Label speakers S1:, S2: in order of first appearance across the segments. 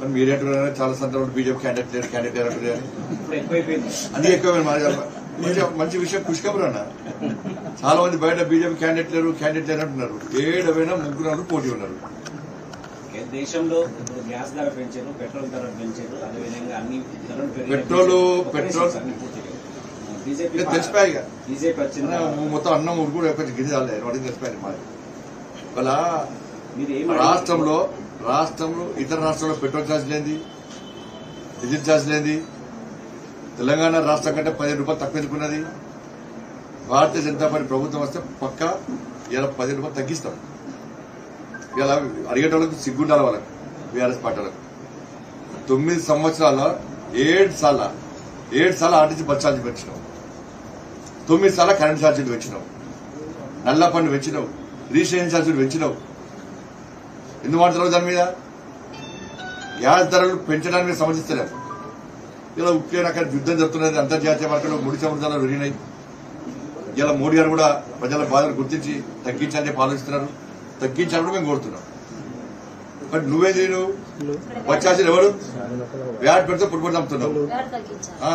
S1: మరి మీరేంటున్నారు చాలా సందర్భంలో బీజేపీ క్యాండిడేట్ లేరు క్యాండిడేట్ లేరు అంటారు కానీ
S2: ఇప్పుడు ఎక్కువైపోయింది
S1: అది ఎక్కువ మంచి మంచి విషయం పుష్కబురు అన్న చాలా మంది బయట బీజేపీ క్యాండిడేట్ లేరు క్యాండిడేట్ లేరు అంటున్నారు ఏడవైనా ముగ్గురు పోటీ ఉన్నారు
S2: ఓకే, దేశంలో ఇప్పుడు గ్యాస్ ధర పెంచారు పెట్రోల్ ధర పెంచారు అదేవిధంగా అన్ని ధరలు పెరిగాయి.
S1: పెట్రోలు,
S2: ఒక్క
S1: పెట్రోల్
S2: నిమిషం సార్, నేను పూర్తి చేయాలి. బీజేపీ
S1: ఇక తెలిసిపోయాయి ఇక.
S2: బీజేపీ వచ్చింది
S1: అన్న, మొత్తం అన్నం ఉడుకుడు కొంచెం గిరి చాలే వాడికి తెలిసిపోయింది మాది వాళ్ళ
S2: మీరు ఏం
S1: రాష్ట్రంలో రాష్ట్రంలో ఇతర రాష్ట్రంలో పెట్రోల్ ఛార్జ్ లేనిది డీజిల్ ఛార్జ్ లేనిది తెలంగాణ రాష్ట్రం కంటే పదిహేను రూపాయలు తక్కువ ఎందుకున్నది భారతీయ జనతా పార్టీ ప్రభుత్వం వస్తే పక్క ఇలా పదిహేను రూపాయలు తగ్గిస్తాం ఇలా అడిగేటోళ్ళకి సిగ్గుండాలి వాళ్ళకి బీఆర్ఎస్ పార్టీలకు తొమ్మిది సంవత్సరాల ఏడు సార్ల ఏడు సార్లు ఆర్టీసీ బస్ ఛార్జీలు పెంచినావు తొమ్మిది సార్లు కరెంట్ ఛార్జీలు పెంచినావు నల్ల పన్ను పెంచినావు రిజిస్ట్రేషన్ ఛార్జీలు పెంచినావు ఎందుకు మాట్లాడవు దాని మీద గ్యాస్ ధరలు పెంచడానికి సమర్థిస్తలేము ఇలా ఉక్రెయిన్ అక్కడ యుద్ధం జరుగుతున్నది అంతర్జాతీయ మార్కెట్లో ముడి సముద్రాలు పెరిగినాయి ఇలా మోడీ గారు కూడా ప్రజల బాధలు గుర్తించి తగ్గించాలని చెప్పి ఆలోచిస్తున్నారు తగ్గించాలని మేము కోరుతున్నాం బట్ నువ్వేది నువ్వు వచ్చాల్సిన ఎవరు వ్యాట్ పెడితే పుట్టుబడి చంపుతున్నావు
S3: వేడి తగ్గించాలి
S1: ఆ?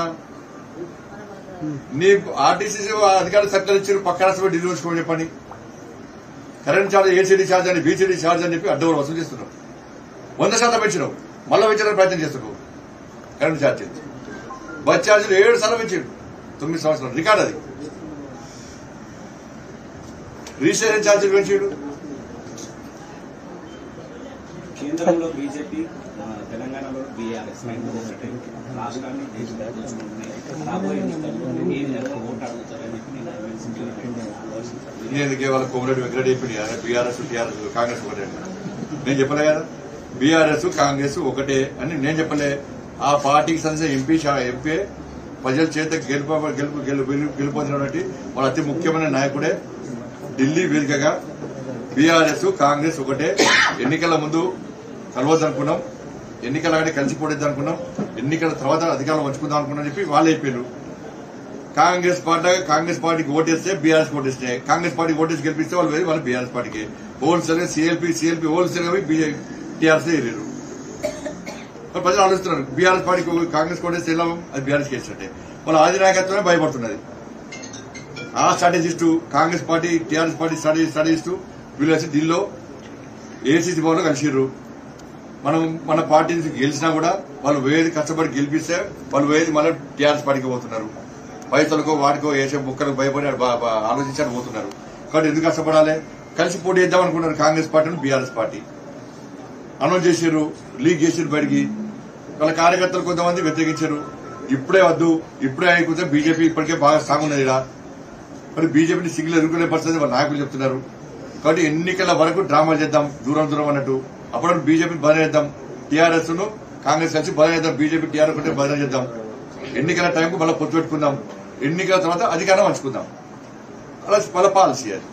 S1: నీ ఆర్టీసీ అధికారులు సర్కారు ఇచ్చారు పక్క రాష్ట్రం ఢిల్లీ వచ్చుకోమని చెప్పండి కరెంట్ ఛార్జ్ ఏసీడీ ఛార్జ్ అని బీసీడీ ఛార్జ్ అని చెప్పి అడ్డవలు వసూలు చేస్తున్నావు వంద శాతం పెంచినావు మళ్ళీ పెంచడానికి ప్రయత్నం చేస్తున్నావు కరెంట్ ఛార్జ్ బస్ ఛార్జీలు ఏడు సార్లు పెంచాడు తొమ్మిది సంవత్సరాలు రికార్డ్ అది రిజిస్ట్రేషన్ ఛార్జీలు పెంచాడు
S2: కేంద్రంలో బీజేపీ ఆ, తెలంగాణలో బీఆర్ఎస్ రెండు ఒకటే రాష్ట్రాన్ని దేశాన్ని దోచుకుంటున్నాయి రాబోయే ఎన్నికల్లో ఏ విధంగా ఓటు అడుగుతారని చెప్పి నేను సింపుల్ ఆలోచిస్తాను
S1: నేను కేవలం కోమరెడ్డి వెంకరెడ్డి చెప్పింది బీఆర్ఎస్ టీఆర్ఎస్ కాంగ్రెస్ ఒకటే అని. నేను చెప్పలే కదా బీఆర్ఎస్ కాంగ్రెస్ ఒకటే అని నేను చెప్పలే ఆ పార్టీకి సంబంధించిన ఎంపీ శా- ఎంపీ ప్రజల చేత గెలుపు గెలుపు గెలుపు గెలుపొందినటువంటి వాళ్ళ అతి ముఖ్యమైన నాయకుడే ఢిల్లీ వేదికగా బీఆర్ఎస్ కాంగ్రెస్ ఒకటే ఎన్నికల ముందు కలవద్దనుకున్నాం ఎన్నికల కంటే కలిసిపోలేదు అనుకున్నాం ఎన్నికల తర్వాత అధికారం పంచుకుందాం అనుకున్నాం చెప్పి వాళ్ళు అయిపోయారు కాంగ్రెస్ పార్టీ కాంగ్రెస్ పార్టీకి ఓటేస్తే బీఆర్ఎస్ ఓటేస్తే కాంగ్రెస్ పార్టీకి ఓటేసి గెలిపిస్తే వాళ్ళు వేరే వాళ్ళు బీఆర్ఎస్ పార్టీకి హోల్సేల్ గా సిఎల్పి సిఎల్పి హోల్సేల్ గా టీఆర్ఎస్ ఏరారు మరి ప్రజలు ఆలోచిస్తున్నారు బీఆర్ఎస్ పార్టీకి ఒక కాంగ్రెస్ ఓటేస్తే ఎలా అది బీఆర్ఎస్ చేసినట్టే వాళ్ళ ఆది నాయకత్వమే భయపడుతున్నది ఆ strategist Congress party TRS party strategy strategist వీళ్ళు వచ్చి ఢిల్లీలో ఏసీసీ భవన్లో కలిసిర్రు మనం మన పార్టీ నుంచి గెలిచినా కూడా వాళ్ళు వేది కష్టపడి గెలిపిస్తే వాళ్ళు వేది మళ్ళీ టీఆర్ఎస్ పార్టీకి పోతున్నారు పైసలకో వాటికో వేసే బుక్కలకు భయపడి ఆడ బా- బా- ఆలోచించారు పోతున్నారు కాబట్టి ఎందుకు కష్టపడాలి కలిసి పోటీ చేద్దాం అనుకున్నారు Congress party BRS party announce చేశారు లీక్ చేసారు బయటికి వాళ్ళ కార్యకర్తలు కొంతమంది వ్యతిరేకించారు ఇప్పుడే వద్దు ఇప్పుడే అయిపోతే బీజేపీ ఇప్పటికే బాగా స్ట్రాంగ్ ఉన్నది ఇలా మరి బీజేపీని సిగ్గులు ఎదుర్కొనే పరిస్థితి వాళ్ళ నాయకులు చెప్తున్నారు కాబట్టి ఎన్నికల వరకు డ్రామా చేద్దాం దూరం దూరం అన్నట్టు అప్పుడు బీజేపీ బదన చేద్దాం టీఆర్ఎస్ ను కాంగ్రెస్ కలిసి బదన చేద్దాం బీజేపీ టీఆర్ఎస్ ఉంటే బదన చేద్దాం ఎన్నికల టైంకు మళ్ళీ పొత్తు పెట్టుకుందాం ఎన్నికల తర్వాత అధికారం పంచుకుందాం అలా వాళ్ళ పాలసీ అది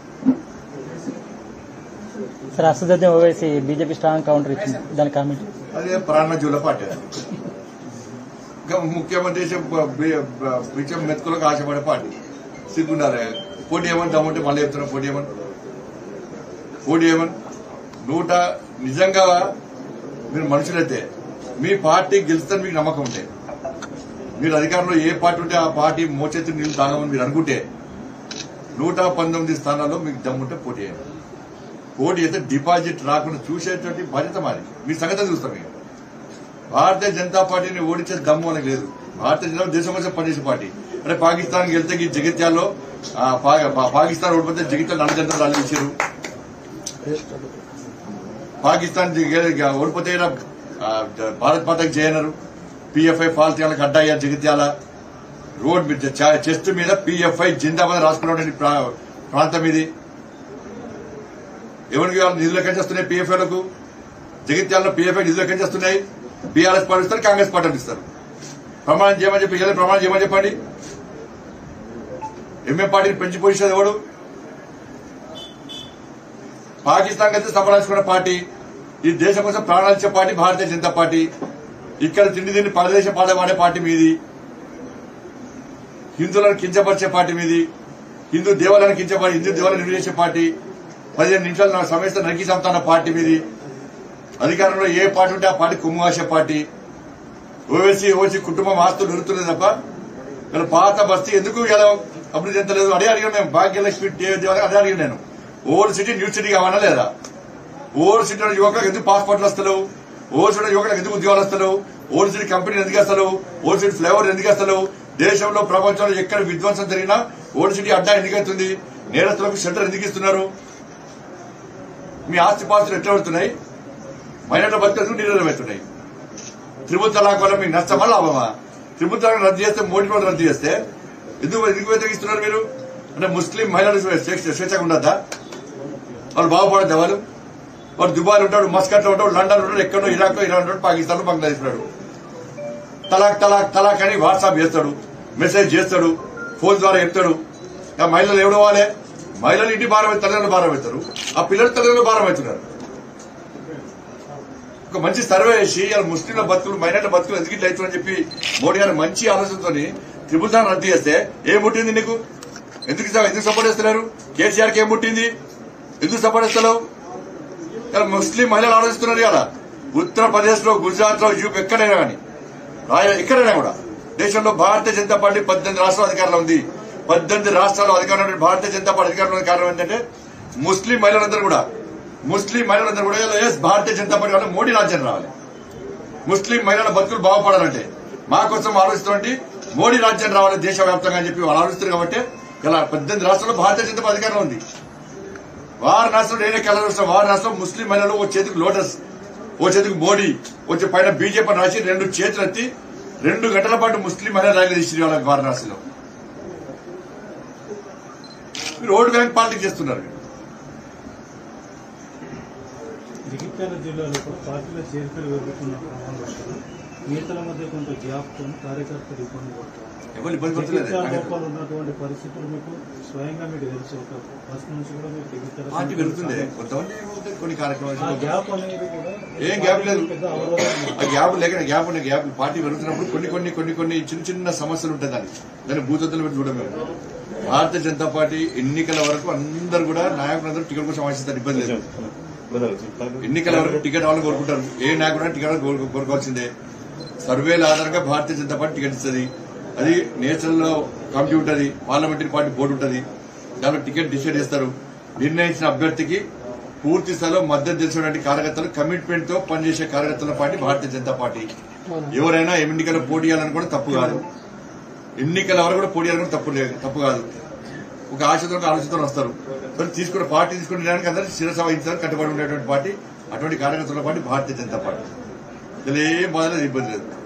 S4: sir Asaduddin Owaisi BJP strong counter ఇచ్చింది దాని కామెంట్
S1: అదే ప్రాణ జూల పార్టీ అది. ఇంకా ముఖ్యమంత్రి చేసే బ- బి- బ- బిచ్చం మెతుకులకు ఆశపడే పార్టీ సిగ్గుండాలి పోటీ ఏమని దమ్ముంటే మళ్ళీ చెప్తున్నా పోటీ ఏమని పోటీ ఏమని నూట నిజంగా మీరు మనుషులైతే మీ పార్టీ గెలుస్తుందని మీకు నమ్మకం ఉంటే మీరు అధికారంలో ఏ పార్టీ ఉంటే ఆ పార్టీ మోచేతి నీళ్ళు తాగమని మీరు అనుకుంటే నూట పంతొమ్మిది స్థానాల్లో మీకు దమ్ముంటే పోటీ చేయండి పోటీ అయితే డిపాజిట్ రాకుండా చూసేటువంటి బాధ్యత మాది మీ సంగతి చూస్తాం మేము భారతీయ జనతా పార్టీని ఓడించే దమ్ము అనేది లేదు భారతీయ జనతా దేశం కోసం పనిచేసే పార్టీ అంటే పాకిస్తాన్ వెళ్తే ఈ జగిత్యాల్లో ఆ, పా- పా- పాకిస్తాన్ ఓడిపోతే జగిత్యాల నల్ల జనతలు అల్లించారు పాకిస్తాన్ జి- గె- ఓడిపోతే ఈయన, ఆ, భారత్ మాతకి చేయనరు పిఎఫ్ఐ ఫాల్తీయాలకు అడ్డాయ్యారు జగిత్యాల రోడ్ మీద చ- చెస్ట్ మీద పిఎఫ్ఐ జిందాబాద్ రాసుకున్నటువంటి ప్రా- ప్రాంతం ఇది ఎవరికి వాళ్ళు నిధులు ఎక్కడి నుంచి వస్తున్నాయి పిఎఫ్ఐలకు జగిత్యాలలో పిఎఫ్ఐ నిధులు ఎక్కడి నుంచి వస్తున్నాయి బీఆర్ఎస్ పార్టీ ఇస్తారు కాంగ్రెస్ పార్టీ ఇస్తారు ప్రమాణం చేయమని చెప్పి ఇలా ప్రమాణం చేయమని చెప్పండి ఎంఏ పార్టీని పెంచి పోషించేది ఎవడు పాకిస్తాన్ అయితే సంబరాల్చుకున్న పార్టీ ఈ దేశం కోసం ప్రాణాలు ఇచ్చే పార్టీ భారతీయ జనతా పార్టీ ఇక్కడ తిండి తిండి పరదేశ పాడవాడే పార్టీ మీది హిందువులను కించపరిచే పార్టీ మీది హిందూ దేవాలయాన్ని కించపడి హిందూ దేవాలయాన్ని నిర్వహించే పార్టీ పదిహేను నిమిషాలు నా సమస్య నరికి చంపుతున్న పార్టీ మీది అధికారంలో ఏ పార్టీ ఉంటే ఆ పార్టీ కుమ్మాష పార్టీ ఓవేసీ ఓసీ కుటుంబం ఆస్తులు నిరుతులేదు తప్ప ఇలా పాత బస్తీ ఎందుకు ఇలా అభివృద్ధి చెందలేదు అదే అడిగాను మేము భాగ్యలక్ష్మి దే- దేవాలయం అదే అడిగాను నేను ఓల్డ్ సిటీ న్యూ సిటీ కావాలా లేదా ఓల్డ్ సిటీ ఉన్న యువకులకు ఎందుకు పాస్పోర్ట్లు వస్తలేవు ఓల్డ్ సిటీ యువకులకు ఎందుకు ఉద్యోగాలు వస్తలేవు ఓల్డ్ సిటీ కంపెనీలు ఎందుకు వస్తలేవు ఓల్డ్ సిటీ ఫ్లేవర్ ఎందుకు వస్తలేవు దేశంలో ప్రపంచంలో ఎక్కడ విధ్వంసం జరిగినా ఓల్డ్ సిటీ అడ్డా ఎందుకు అవుతుంది నేరస్తులకు షెల్టర్ ఎందుకు ఇస్తున్నారు మీ ఆస్తి పాస్తులు ఎట్లా పడుతున్నాయి మైనర్ల బతుకు నిర్వహిస్తున్నాయి త్రిపుల్ తలాక్ వల్ల మీకు నష్టమా లాభమా త్రిపుల్ తలాక్ రద్దు చేస్తే మోడీ వాళ్ళు రద్దు చేస్తే ఎందుకు ఎందుకు వ్యతిరేకిస్తున్నారు మీరు అంటే ముస్లిం మహిళలు స్వేచ్ఛ స్వేచ్ఛగా ఉండద్దా వాళ్ళు బాగుపడద్దా వాళ్ళు వాడు దుబాయ్ ఉంటాడు మస్కట్ లో ఉంటాడు లండన్ ఉంటాడు ఎక్కడో ఇరాక్ లో ఇరాన్ ఉంటాడు పాకిస్తాన్ లో బంగ్లాదేశ్ ఉన్నాడు తలాక్ తలాక్ తలాక్ అని వాట్సాప్ చేస్తాడు మెసేజ్ చేస్తాడు ఫోన్ ద్వారా చెప్తాడు ఆ మహిళలు ఎవడు వాళ్ళే మహిళలు ఇంటి భారం తల్లిదండ్రులు భారం అవుతారు ఆ పిల్లలు తల్లిదండ్రులు భారం అవుతున్నారు ఒక మంచి సర్వే చేసి ఇలా ముస్లింల బతుకులు మైనార్టీ బతుకులు ఎందుకు ఇట్లా అవుతుందని చెప్పి మోడీ గారు మంచి ఆలోచనతో త్రిపుల్ దాన్ని రద్దు చేస్తే ఏం పుట్టింది నీకు ఎందుకు ఇస్తావు? ఎందుకు సపోర్ట్ చేస్తున్నారు కేసీఆర్ కి ఏం పుట్టింది ఎందుకు సపోర్ట్ చేస్తలేవు ఇలా ముస్లిం మహిళలు ఆలోచిస్తున్నారు కదా ఉత్తరప్రదేశ్ లో గుజరాత్ లో యూపీ ఎక్కడైనా కానీ రాయ- ఎక్కడైనా కూడా దేశంలో భారతీయ జనతా పార్టీ పద్దెనిమిది రాష్ట్రాల అధికారంలో ఉంది పద్దెనిమిది రాష్ట్రాల్లో అధికారంలో ఉన్న భారతీయ జనతా పార్టీ అధికారంలో ఉన్న కారణం ఏంటంటే ముస్లిం మహిళలందరూ కూడా ముస్లిం మహిళలందరూ కూడా ఎస్ భారతీయ జనతా పార్టీ వాళ్ళు మోడీ రాజ్యం రావాలి ముస్లిం మహిళల బతుకులు బాగుపడాలంటే మా కోసం ఆలోచిస్తున్నట్టు మోడీ రాజ్యం రావాలి దేశవ్యాప్తంగా అని చెప్పి వాళ్ళు ఆలోచిస్తారు కాబట్టి ఇలా పద్దెనిమిది రాష్ట్రాల్లో భారతీయ జనతా పార్టీ అధికారంలో ఉంది వారణాసిలో నేనే కలర్ వస్తాం వారణాసిలో ముస్లిం మహిళలు ఓ చేతికి లోటస్ ఓ చేతికి మోడీ వచ్చే పైన బీజేపీ రాసి రెండు చేతులు ఎత్తి రెండు గంటల పాటు ముస్లిం మహిళలు ర్యాలీ తీసి వాళ్ళకి వారణాసిలో మీరు ఓటు బ్యాంక్ పాలిటిక్స్ చేస్తున్నారు
S3: జగిత్యాల జిల్లాలో కూడా పార్టీల చేరికలు పెరుగుతున్న క్రమంలో నేతల మధ్య కొంత గ్యాప్తో కార్యకర్తలు ఇబ్బంది పడుతున్నారు
S1: ఎవరు ఇబ్బంది పడుతున్నారు
S3: జగిత్యాల లోపల ఉన్నటువంటి పరిస్థితులు మీకు స్వయంగా మీకు తెలుసు ఒక ఫస్ట్ నుంచి కూడా మీరు జగిత్యాల
S1: పార్టీ పెరుగుతుంది కొంతమంది ఏమవుతాయి, కొన్ని
S3: ఆ
S1: కార్యక్రమాలు
S3: గ్యాప్ అనేది కూడా
S1: ఏం గ్యాప్ లేదు
S3: పెద్ద అవరోధం
S1: ఆ గ్యాప్ లేక గ్యాప్ ఉన్న గ్యాప్ పార్టీ పెరుగుతున్నప్పుడు కొన్ని కొన్ని కొన్ని కొన్ని చిన్న చిన్న సమస్యలు ఉంటాయి దానికి దాన్ని భూతత్తులు పెట్టి చూడమే భారతీయ జనతా పార్టీ ఎన్నికల వరకు అందరు కూడా నాయకులందరూ టికెట్ కోసం ఆశిస్తారు ఇబ్బంది లేదు ఎన్నికల వరకు టికెట్ వాళ్ళని కోరుకుంటారు ఏ నాయకుడు టికెట్ కోరు- కోరుకోవాల్సిందే సర్వేల ఆధారంగా భారతీయ జనతా పార్టీ టికెట్ ఇస్తుంది అది నేషనల్ లో కమిటీ ఉంటుంది పార్లమెంటరీ పార్టీ బోర్డు ఉంటుంది దానిలో టికెట్ డిసైడ్ చేస్తారు నిర్ణయించిన అభ్యర్థికి పూర్తి స్థాయిలో మద్దతు తెలిసినటువంటి కార్యకర్తలు కమిట్మెంట్ తో పనిచేసే కార్యకర్తల పార్టీ భారతీయ జనతా పార్టీ ఎవరైనా ఎన్నికల పోటీ చేయాలని కూడా తప్పు కాదు ఎన్నికల వరకు కూడా పోటీ చేయాలని కూడా తప్పు లేదు తప్పు కాదు ఒక ఆశతో ఒక ఆలోచనతో వస్తారు మరి తీసుకున్న పార్టీ తీసుకునే దానికి అందరూ శిరస వహించాలని కట్టుబడి ఉండేటువంటి పార్టీ అటువంటి కార్యకర్తల పార్టీ భారతీయ జనతా పార్టీ ఇందులో ఏం బాధ లేదు ఇబ్బంది లేదు